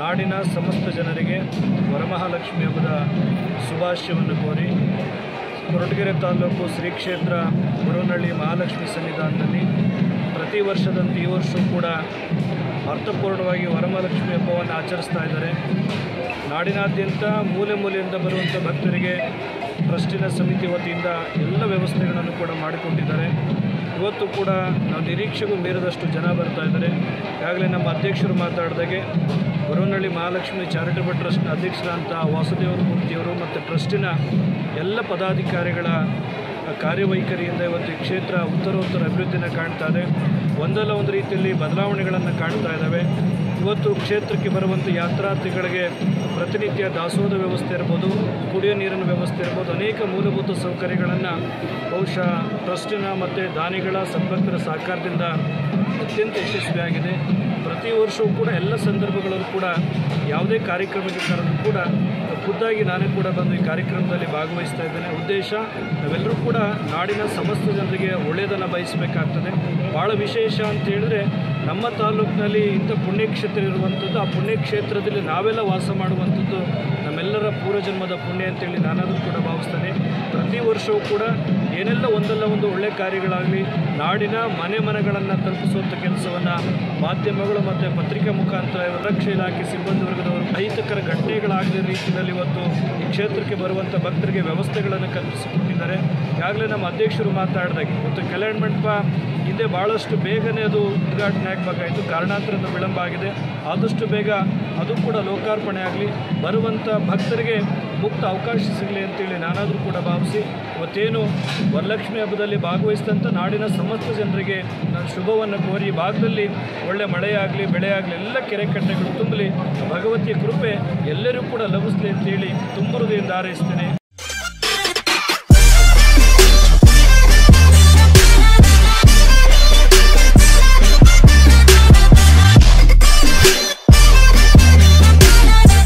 ನಾಡಿನ ಸಮಸ್ತ ಜನರಿಗೆ ವರಮಹಾಲಕ್ಷ್ಮಿ ಹಬ್ಬದ ಶುಭಾಶಯವನ್ನು ಕೋರಿ ಕೊರಟಗೆರೆ ತಾಲೂಕು ಶ್ರೀ ಕ್ಷೇತ್ರ ಗುರುನಳ್ಳಿ ಮಹಾಲಕ್ಷ್ಮಿ ಸನ್ನಿಧಾನದಲ್ಲಿ ಪ್ರತಿ ವರ್ಷದಂತೆ ಈ ವರ್ಷವೂ ಕೂಡ ಅರ್ಥಪೂರ್ಣವಾಗಿ ವರಮಹಾಲಕ್ಷ್ಮಿ ಹಬ್ಬವನ್ನು ಆಚರಿಸ್ತಾ ಇದ್ದಾರೆ ನಾಡಿನಾದ್ಯಂತ ಮೂಲೆ ಮೂಲೆಯಿಂದ ಬರುವಂಥ ಭಕ್ತರಿಗೆ ಟ್ರಸ್ಟಿನ ಸಮಿತಿ ವತಿಯಿಂದ ಎಲ್ಲ ವ್ಯವಸ್ಥೆಗಳನ್ನು ಕೂಡ ಮಾಡಿಕೊಂಡಿದ್ದಾರೆ ಇವತ್ತು ಕೂಡ ನಾವು ನಿರೀಕ್ಷೆಗೂ ಮೀರಿದಷ್ಟು ಜನ ಬರ್ತಾ ಇದ್ದಾರೆ ಈಗಾಗಲೇ ನಮ್ಮ ಅಧ್ಯಕ್ಷರು ಮಾತಾಡಿದಾಗೆ ಗುರುನಳ್ಳಿ ಮಹಾಲಕ್ಷ್ಮಿ ಚಾರಿಟಬಲ್ ಟ್ರಸ್ಟ್ನ ಅಧ್ಯಕ್ಷರಾದಂಥ ವಾಸುದೇವರ ಮೂರ್ತಿಯವರು ಮತ್ತು ಟ್ರಸ್ಟಿನ ಎಲ್ಲ ಪದಾಧಿಕಾರಿಗಳ ಕಾರ್ಯವೈಖರಿಯಿಂದ ಇವತ್ತು ಈ ಕ್ಷೇತ್ರ ಉತ್ತರೋತ್ತರ ಅಭಿವೃದ್ಧಿನ ಕಾಣ್ತಾ ಇದೆ ಒಂದಲ್ಲ ಒಂದು ರೀತಿಯಲ್ಲಿ ಬದಲಾವಣೆಗಳನ್ನು ಕಾಣ್ತಾ ಇದ್ದಾವೆ ಇವತ್ತು ಕ್ಷೇತ್ರಕ್ಕೆ ಬರುವಂಥ ಯಾತ್ರಾರ್ಥಿಗಳಿಗೆ ಪ್ರತಿನಿತ್ಯ ದಾಸೋಹದ ವ್ಯವಸ್ಥೆ ಇರ್ಬೋದು ಕುಡಿಯೋ ನೀರಿನ ವ್ಯವಸ್ಥೆ ಇರ್ಬೋದು ಅನೇಕ ಮೂಲಭೂತ ಸೌಕರ್ಯಗಳನ್ನು ಬಹುಶಃ ಟ್ರಸ್ಟಿನ ಮತ್ತು ದಾನಿಗಳ ಸಂಪರ್ಕದ ಸಹಕಾರದಿಂದ ಅತ್ಯಂತ ಯಶಸ್ವಿಯಾಗಿದೆ ಪ್ರತಿ ವರ್ಷವೂ ಕೂಡ ಎಲ್ಲ ಸಂದರ್ಭಗಳಲ್ಲೂ ಕೂಡ ಯಾವುದೇ ಕಾರ್ಯಕ್ರಮಕ್ಕೆ ಕರೆದು ಕೂಡ ಖುದ್ದಾಗಿ ನಾನೇ ಕೂಡ ಬಂದು ಈ ಕಾರ್ಯಕ್ರಮದಲ್ಲಿ ಭಾಗವಹಿಸ್ತಾ ಇದ್ದೇನೆ ಉದ್ದೇಶ ನಾವೆಲ್ಲರೂ ಕೂಡ ನಾಡಿನ ಸಮಸ್ತ ಜನರಿಗೆ ಒಳ್ಳೆಯದನ್ನು ಬಯಸಬೇಕಾಗ್ತದೆ ಭಾಳ ವಿಶೇಷ ಅಂತ ಹೇಳಿದ್ರೆ ನಮ್ಮ ತಾಲೂಕಿನಲ್ಲಿ ಇಂಥ ಪುಣ್ಯಕ್ಷೇತ್ರ ಇರುವಂಥದ್ದು ಆ ಪುಣ್ಯಕ್ಷೇತ್ರದಲ್ಲಿ ನಾವೆಲ್ಲ ವಾಸ ಮಾಡುವಂಥದ್ದು ನಮ್ಮೆಲ್ಲರ ಪೂರ್ವಜನ್ಮದ ಪುಣ್ಯ ಅಂತೇಳಿ ನಾನಾದರೂ ಕೂಡ ಭಾವಿಸ್ತೇನೆ ಪ್ರತಿ ವರ್ಷವೂ ಕೂಡ ಏನೆಲ್ಲ ಒಂದಲ್ಲ ಒಂದು ಒಳ್ಳೆ ಕಾರ್ಯಗಳಾಗಲಿ ನಾಡಿನ ಮನೆ ಮನೆಗಳನ್ನು ತಲುಪಿಸುವಂಥ ಕೆಲಸವನ್ನು ಮಾಧ್ಯಮಗಳು ಮತ್ತು ಪತ್ರಿಕಾ ಮುಖಾಂತರ ರಕ್ಷಾ ಇಲಾಖೆ ಸಿಬ್ಬಂದಿ ವರ್ಗದವರು ಅಹಿತಕರ ಘಟನೆಗಳಾಗದ ರೀತಿಯಲ್ಲಿ ಇವತ್ತು ಈ ಕ್ಷೇತ್ರಕ್ಕೆ ಬರುವಂಥ ಭಕ್ತರಿಗೆ ವ್ಯವಸ್ಥೆಗಳನ್ನು ಕಲ್ಪಿಸಿಕೊಟ್ಟಿದ್ದಾರೆ ಈಗಾಗಲೇ ನಮ್ಮ ಅಧ್ಯಕ್ಷರು ಮಾತಾಡಿದಾಗ ಇವತ್ತು ಕಲ್ಯಾಣ ಮಂಟಪ ಹಿಂದೆ ಭಾಳಷ್ಟು ಬೇಗನೆ ಅದು ಉದ್ಘಾಟನೆ ಆಗಬೇಕಾಯಿತು ಕಾರಣಾಂತರದ ವಿಳಂಬ ಆಗಿದೆ ಆದಷ್ಟು ಬೇಗ ಅದು ಕೂಡ ಲೋಕಾರ್ಪಣೆ ಆಗಲಿ ಬರುವಂಥ ಭಕ್ತರಿಗೆ ಮುಕ್ತ ಅವಕಾಶ ಸಿಗಲಿ ಅಂತೇಳಿ ನಾನಾದರೂ ಕೂಡ ಭಾವಿಸಿ ಇವತ್ತೇನು ವರಲಕ್ಷ್ಮಿ ಹಬ್ಬದಲ್ಲಿ ಭಾಗವಹಿಸಿದಂಥ ನಾಡಿನ ಸಮಸ್ತ ಜನರಿಗೆ ನಾನು ಶುಭವನ್ನು ಕೋರಿ ಈ ಭಾಗದಲ್ಲಿ ಒಳ್ಳೆ ಮಳೆಯಾಗಲಿ ಬೆಳೆಯಾಗಲಿ ಎಲ್ಲ ಕೆರೆ ಕಟ್ಟೆಗಳು ತುಂಬಲಿ ಭಗವತಿಯ ಕೃಪೆ ಎಲ್ಲರೂ ಕೂಡ ಲಭಿಸಲಿ ಅಂತೇಳಿ ತುಂಬ ಹೃದಯದಿಂದ ಹಾರೈಸ್ತೇನೆ